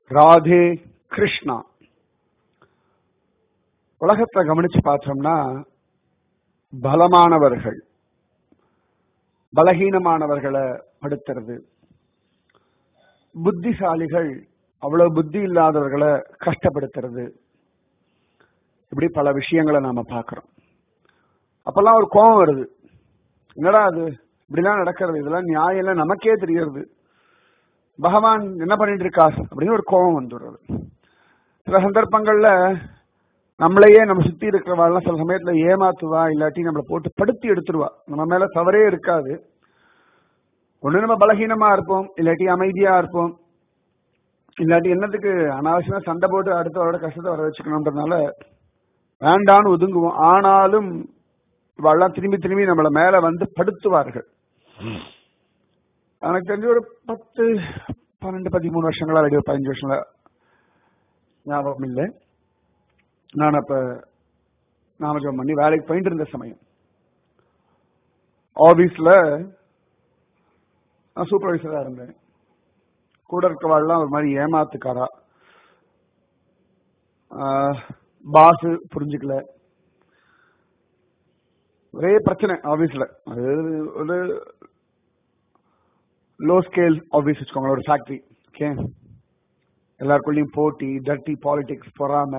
ராதே கிருஷ்ணா உலகத்தை கவனிச்சு பார்த்தோம்னா பலமானவர்கள் பலகீனமானவர்களை படுத்துறது புத்திசாலிகள் அவ்வளவு புத்தி இல்லாதவர்களை கஷ்டப்படுத்துறது இப்படி பல விஷயங்களை நாம பார்க்கிறோம் அப்பெல்லாம் ஒரு கோபம் வருது என்னடா அது இப்படிலாம் நடக்கிறது இதெல்லாம் நியாயம் இல்லை நமக்கே தெரியறது பகவான் என்ன பண்ணிட்டு இருக்கார் அப்படின்னு ஒரு கோபம் வந்துடுறது சில சந்தர்ப்பங்கள்ல நம்மளையே நம்ம சுத்தி இருக்கிறவாள்லாம் சில சமயத்துல ஏமாத்துவா இல்லாட்டி நம்மளை போட்டு படுத்தி எடுத்துருவா நம்ம மேல தவறே இருக்காது ஒண்ணு நம்ம பலகீனமா இருப்போம் இல்லாட்டி அமைதியா இருப்போம் இல்லாட்டி என்னத்துக்கு அனாவசியமா சண்டை போட்டு அடுத்தவரோட கஷ்டத்தை வர வச்சுக்கணுன்றதுனால வேண்டான்னு ஒதுங்குவோம் ஆனாலும் இவெல்லாம் திரும்பி திரும்பி நம்மள மேல வந்து படுத்துவார்கள் எனக்கு தெரிஞ்ச ஒரு பத்து பன்னெண்டு பதிமூணு வருஷங்களா ரெடியோ பதினஞ்சு வருஷங்களா ஞாபகம் இல்லை நான் அப்ப நாமஜம் பண்ணி வேலைக்கு போயிட்டு இருந்த சமயம் ஆபீஸ்ல நான் சூப்பர்வைசரா இருந்தேன் கூட இருக்கவாள்லாம் ஒரு மாதிரி ஏமாத்துக்காரா பாஸ் புரிஞ்சுக்கல ஒரே பிரச்சனை ஆபீஸ்ல அது ஒரு லோ ஸ்கேல் ஆபீஸ் வச்சுக்கோங்க ஒரு ஃபேக்டரி ஓகே எல்லாருக்குள்ளயும் போட்டி டர்ட்டி பாலிடிக்ஸ் பொறாம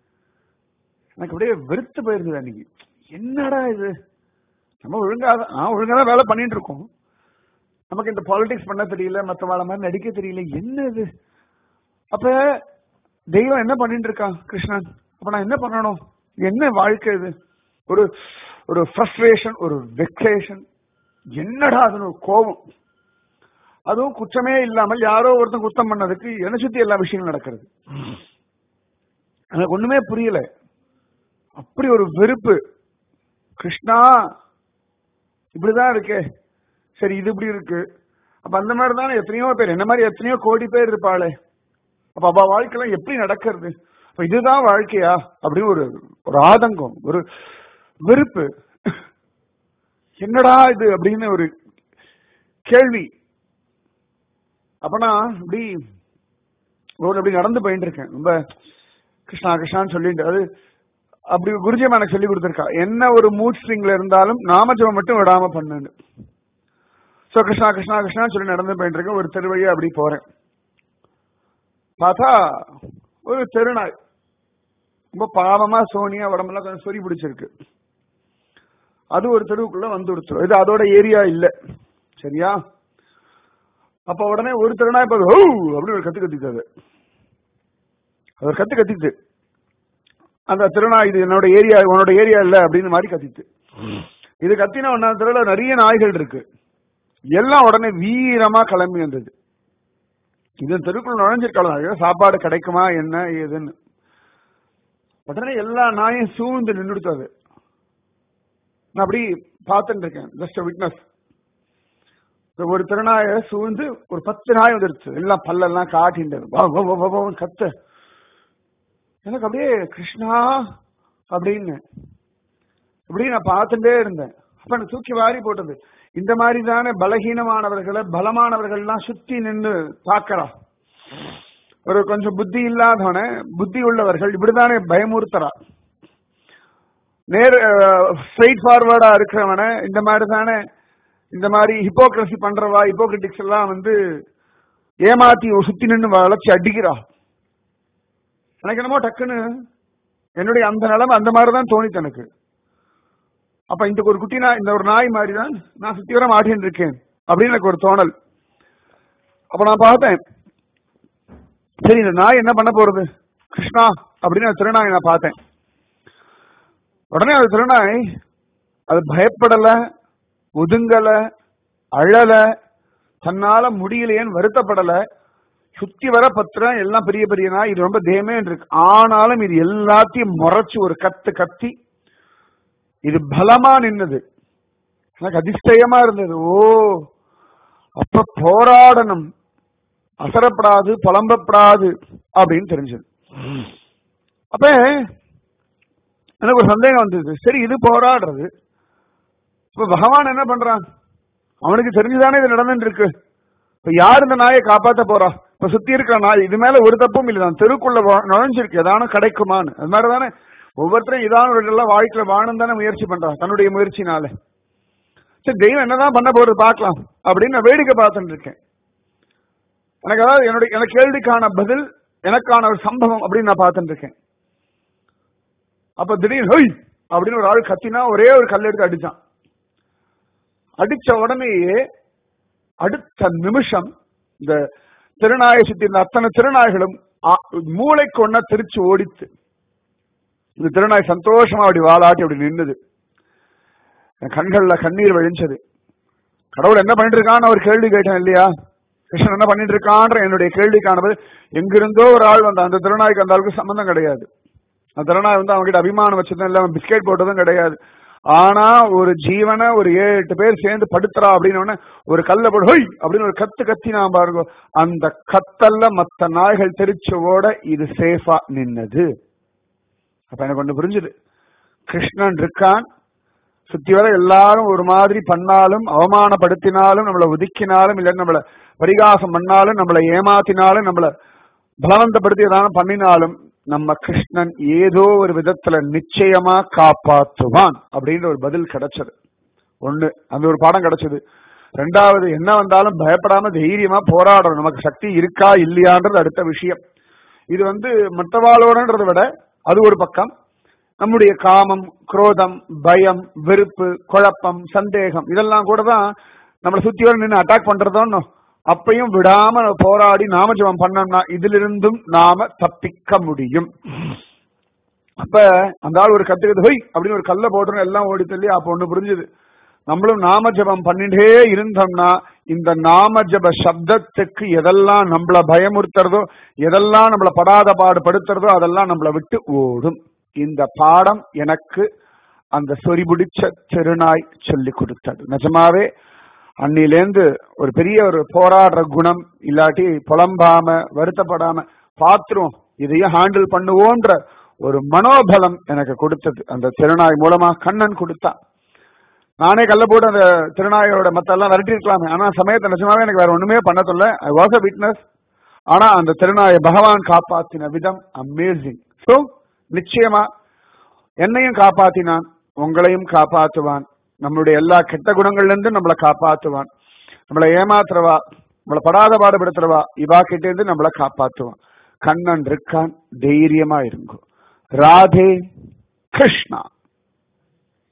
எனக்கு அப்படியே வெறுத்து போயிருந்தது அன்னைக்கு என்னடா இது நம்ம ஒழுங்கா நான் ஒழுங்கா தான் வேலை பண்ணிட்டு இருக்கோம் நமக்கு இந்த பாலிடிக்ஸ் பண்ண தெரியல மற்ற வாழ மாதிரி நடிக்க தெரியல என்ன இது அப்ப தெய்வம் என்ன பண்ணிட்டு இருக்கான் கிருஷ்ணன் அப்ப நான் என்ன பண்ணணும் என்ன வாழ்க்கை இது ஒரு ஒரு ஃப்ரஸ்ட்ரேஷன் ஒரு வெக்ரேஷன் என்னடா அதுன்னு ஒரு கோபம் அதுவும் குற்றமே இல்லாமல் யாரோ ஒருத்தன் குத்தம் பண்ணதுக்கு என்ன சுத்தி எல்லா விஷயங்களும் நடக்கிறது எனக்கு ஒண்ணுமே புரியல அப்படி ஒரு வெறுப்பு கிருஷ்ணா இப்படிதான் இருக்கே சரி இது இப்படி இருக்கு அப்ப அந்த மாதிரி தானே எத்தனையோ பேர் என்ன மாதிரி எத்தனையோ கோடி பேர் இருப்பாளே அப்ப அவ வாழ்க்கையெல்லாம் எப்படி நடக்கிறது அப்ப இதுதான் வாழ்க்கையா அப்படின்னு ஒரு ஒரு ஆதங்கம் ஒரு வெறுப்பு என்னடா இது அப்படின்னு ஒரு கேள்வி அப்ப நான் இப்படி ரோடு அப்படி நடந்து போயிட்டு இருக்கேன் ரொம்ப கிருஷ்ணா கிருஷ்ணான்னு சொல்லிட்டு அது அப்படி குருஜியம்மா எனக்கு சொல்லி கொடுத்துருக்கா என்ன ஒரு மூட் ஸ்ட்ரிங்ல இருந்தாலும் நாமஜபம் மட்டும் விடாம பண்ணுன்னு சோ கிருஷ்ணா கிருஷ்ணா கிருஷ்ணா சொல்லி நடந்து போயிட்டு இருக்கேன் ஒரு தெரு வழியா அப்படி போறேன் பார்த்தா ஒரு தெருநாய் ரொம்ப பாவமா சோனியா உடம்பெல்லாம் கொஞ்சம் சொறி பிடிச்சிருக்கு அது ஒரு தெருவுக்குள்ள வந்து கொடுத்துரும் இது அதோட ஏரியா இல்ல சரியா அப்ப உடனே ஒரு திருநாய் இப்ப ஓ அப்படி ஒரு கத்து கத்திட்டு அது ஒரு கத்து கத்திட்டு அந்த திருநாய் இது என்னோட ஏரியா உன்னோட ஏரியா இல்ல அப்படின்னு மாதிரி கத்திட்டு இது கத்தின ஒன்னா தெருல நிறைய நாய்கள் இருக்கு எல்லாம் உடனே வீரமா கிளம்பி வந்தது இது தெருக்குள்ள நுழைஞ்சிருக்கலாம் சாப்பாடு கிடைக்குமா என்ன ஏதுன்னு உடனே எல்லா நாயும் சூழ்ந்து நின்றுடுத்து அது நான் அப்படி பார்த்துட்டு இருக்கேன் ஜஸ்ட் விட்னஸ் ஒரு திருநாய சூழ்ந்து ஒரு பத்து நாய் வந்துருச்சு எல்லாம் பல்லெல்லாம் காட்டின்றது கத்த எனக்கு அப்படியே கிருஷ்ணா அப்படின்னு இப்படி நான் பார்த்துட்டே இருந்தேன் அப்ப எனக்கு தூக்கி வாரி போட்டது இந்த மாதிரி தானே பலகீனமானவர்களை பலமானவர்கள்லாம் சுத்தி நின்று பாக்கிறா ஒரு கொஞ்சம் புத்தி இல்லாதவன புத்தி உள்ளவர்கள் இப்படிதானே பயமுறுத்துறா நேர் ஸ்ட்ரெயிட் ஃபார்வர்டா இருக்கிறவன இந்த மாதிரி தானே இந்த மாதிரி ஹிப்போக்ரசி பண்றவா ஹிப்போக்ரிட்டிக்ஸ் எல்லாம் வந்து ஏமாத்தி சுத்தி நின்று வளர்ச்சி அடிக்கிறா எனக்கு என்னமோ டக்குன்னு என்னுடைய அந்த நிலைமை அந்த மாதிரி தான் தோணித்து எனக்கு அப்ப இந்த ஒரு குட்டி நாய் இந்த ஒரு நாய் மாதிரி தான் நான் சுத்தி வர மாட்டேன் இருக்கேன் அப்படின்னு எனக்கு ஒரு தோணல் அப்ப நான் பார்த்தேன் சரி இந்த நாய் என்ன பண்ண போறது கிருஷ்ணா அப்படின்னு திருநாய் நான் பார்த்தேன் உடனே அது திருநாய் அது பயப்படல ஒதுங்கல அழல தன்னால முடியலையேன்னு வருத்தப்படல சுத்தி வர பத்திரம் எல்லாம் பெரிய பெரிய நாய் இது ரொம்ப தேமே இருக்கு ஆனாலும் இது எல்லாத்தையும் முறைச்சு ஒரு கத்து கத்தி இது பலமா நின்னது எனக்கு அதிசயமா இருந்தது ஓ அப்ப போராடணும் அசரப்படாது புலம்பப்படாது அப்படின்னு தெரிஞ்சது அப்ப எனக்கு ஒரு சந்தேகம் வந்தது சரி இது போராடுறது இப்ப பகவான் என்ன பண்றான் அவனுக்கு தெரிஞ்சுதானே இது நடந்துட்டு இருக்கு இப்ப யார் இந்த நாயை காப்பாத்த போறா இப்ப சுத்தி இருக்கிற நாய் இது மேல ஒரு தப்பும் இல்லை தான் தெருக்குள்ள வா- நுழைஞ்சிருக்கு ஏதான கிடைக்குமான்னு அது மாதிரி தானே ஒவ்வொருத்தரும் இதான ஒரு எல்லாம் வாழ்க்கையில வாழணும் தானே முயற்சி பண்றான் தன்னுடைய முயற்சினால சரி தெய்வம் என்னதான் பண்ண போறது பார்க்கலாம் அப்படின்னு நான் வேடிக்கை பார்த்துட்டு இருக்கேன் எனக்கு அதாவது என்னுடைய எனக்கு கேள்விக்கான பதில் எனக்கான ஒரு சம்பவம் அப்படின்னு நான் பார்த்துட்டு இருக்கேன் அப்ப திடீர்னு ஹொய் அப்படின்னு ஒரு ஆள் கத்தினா ஒரே ஒரு கல் எடுத்து அடிச்சான் அடிச்ச உடனேயே அடுத்த நிமிஷம் இந்த திருநாயை சுத்தி இருந்த அத்தனை திருநாய்களும் ஆ- மூளைக்கு ஒன்னா திருச்சு ஓடித்து இந்த திருநாய் சந்தோஷமா அப்படி வாலாட்டி அப்படி நின்னுது என் கண்கள்ல கண்ணீர் வழிஞ்சது கடவுள் என்ன பண்ணிட்டு இருக்கான்னு ஒரு கேள்வி கேட்டேன் இல்லையா கிருஷ்ணன் என்ன பண்ணிட்டு இருக்கான்ற என்னுடைய கேள்விக்கானது எங்கிருந்தோ ஒரு ஆள் வந்தான் அந்த திருநாய்க்கு அந்த ஆளுக்கு சம்பந்தம் கிடையாது அந்த திருநாய் வந்து அவன்கிட்ட அபிமானம் வச்சதும் இல்ல அவன் பிஸ்கெட் போட்டதும் கிடையாது ஆனா ஒரு ஜீவனை ஒரு ஏழு எட்டு பேர் சேர்ந்து படுத்துறா அப்படின்னு உடனே ஒரு கல்ல போடு ஹொய் அப்படின்னு ஒரு கத்து கத்தி நான் பாருங்க அந்த கத்தல்ல மத்த நாய்கள் தெரிச்சு ஓட இது சேஃபா நின்னது அப்ப எனக்கு ஒண்ணு புரிஞ்சுது கிருஷ்ணன் இருக்கான் சுத்தி வர எல்லாரும் ஒரு மாதிரி பண்ணாலும் அவமானப்படுத்தினாலும் நம்மளை ஒதுக்கினாலும் இல்ல நம்மள பரிகாசம் பண்ணாலும் நம்மளை ஏமாத்தினாலும் நம்மள பலவந்தப்படுத்தி ஏதாவது பண்ணினாலும் நம்ம கிருஷ்ணன் ஏதோ ஒரு விதத்துல நிச்சயமா காப்பாற்றுவான் அப்படின்ற ஒரு பதில் கிடைச்சது ஒண்ணு அந்த ஒரு பாடம் கிடைச்சது ரெண்டாவது என்ன வந்தாலும் பயப்படாம தைரியமா போராடணும் நமக்கு சக்தி இருக்கா இல்லையான்றது அடுத்த விஷயம் இது வந்து மற்றவாளோடன்றதை விட அது ஒரு பக்கம் நம்முடைய காமம் குரோதம் பயம் வெறுப்பு குழப்பம் சந்தேகம் இதெல்லாம் கூட தான் நம்மளை சுத்தி வர நின்று அட்டாக் பண்றதோன்னு அப்பையும் விடாம நம்ம போராடி நாம ஜெபம் பண்ணோம்னா இதிலிருந்தும் நாம தப்பிக்க முடியும் அப்ப அந்த ஆள் ஒரு கத்துக்கிறது ஹொய் அப்படின்னு ஒரு கல்ல போட்டுன்னு எல்லாம் ஓடி தள்ளி அப்ப ஒண்ணு புரிஞ்சுது நம்மளும் நாம ஜபம் பண்ணிட்டே இருந்தோம்னா இந்த நாம ஜப சப்தத்துக்கு எதெல்லாம் நம்மள பயமுறுத்துறதோ எதெல்லாம் நம்மள படாத பாடுபடுத்துறதோ அதெல்லாம் நம்மளை விட்டு ஓடும் இந்த பாடம் எனக்கு அந்த சொறி பிடிச்ச திருநாய் சொல்லி கொடுத்தது நிஜமாவே அன்னிலேந்து ஒரு பெரிய ஒரு போராடுற குணம் இல்லாட்டி புலம்பாம வருத்தப்படாம பாத்துருவோம் இதையும் ஹேண்டில் பண்ணுவோன்ற ஒரு மனோபலம் எனக்கு கொடுத்தது அந்த திருநாய் மூலமா கண்ணன் கொடுத்தான் நானே கல்ல போட்டு அந்த திருநாயோட மத்த எல்லாம் விரட்டி இருக்கலாமே ஆனா சமயத்தை நிஜமாவே எனக்கு வேற ஒண்ணுமே பண்ண சொல்ல ஐ வாஸ் அ விட்னஸ் ஆனா அந்த திருநாயை பகவான் காப்பாத்தின விதம் அமேசிங் சோ நிச்சயமா என்னையும் காப்பாத்தினான் உங்களையும் காப்பாத்துவான் நம்மளுடைய எல்லா கெட்ட குணங்கள்ல இருந்து நம்மளை காப்பாத்துவான் நம்மளை ஏமாத்துறவா நம்மளை படாத பாடுபடுத்துறவா இவா கிட்ட இருந்து நம்மளை காப்பாத்துவான் கண்ணன் இருக்கான் தைரியமா இருங்கோ ராதே கிருஷ்ணா